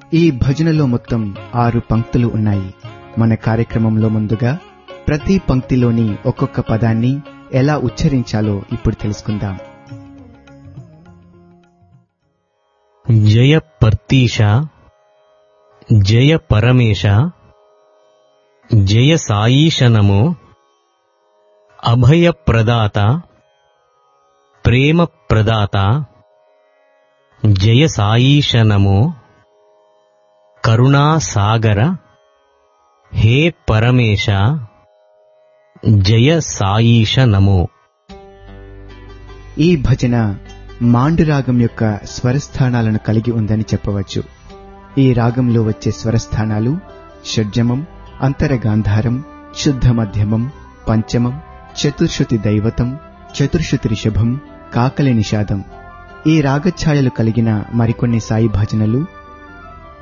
ఈ భజనలో మొత్తం ఆరు పంక్తులు ఉన్నాయి మన కార్యక్రమంలో ముందుగా ప్రతి పంక్తిలోని ఒక్కొక్క పదాన్ని ఎలా ఉచ్చరించాలో ఇప్పుడు తెలుసుకుందాం జయ పర్తీష జయ పరమేశ జయ సాయీశ నమో అభయప్రదాత ప్రేమ ప్రదాత జయ సాయీశ నమో కరుణాసాగర హే పరమేశ జయ సాయీశ నమో ఈ భజన మాండు రాగం యొక్క స్వరస్థానాలను కలిగి ఉందని చెప్పవచ్చు ఈ రాగంలో వచ్చే స్వరస్థానాలు షడ్జమం అంతరగాంధారం శుద్ధ మధ్యమం పంచమం చతుర్శృతి దైవతం చతుర్శృతి రిషభం కాకలి నిషాదం ఈ రాగఛాయలు కలిగిన మరికొన్ని సాయి భజనలు